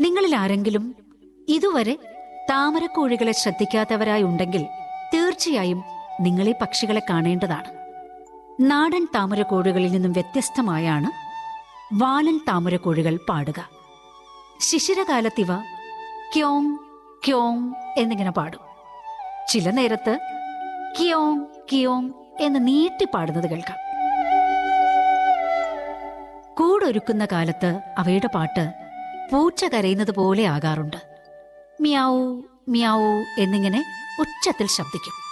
നിങ്ങളിൽ ആരെങ്കിലും ഇതുവരെ താമരക്കോഴികളെ ശ്രദ്ധിക്കാത്തവരായി ഉണ്ടെങ്കിൽ തീർച്ചയായും നിങ്ങൾ ഈ പക്ഷികളെ കാണേണ്ടതാണ് നാടൻ താമരക്കോഴികളിൽ നിന്നും വ്യത്യസ്തമായാണ് വാലൻ താമരക്കോഴികൾ പാടുക ശിശിരകാലത്തിവ ക്യോങ് ക്യോങ് എന്നിങ്ങനെ പാടും ചില നേരത്ത് കിയോങ് കിയോങ് എന്ന് നീട്ടി പാടുന്നത് കേൾക്കാം കൂടൊരുക്കുന്ന കാലത്ത് അവയുടെ പാട്ട് പൂച്ച കരയുന്നത് പോലെ ആകാറുണ്ട് മ്യാവൂ മ്യാവൂ എന്നിങ്ങനെ ഉച്ചത്തിൽ ശബ്ദിക്കും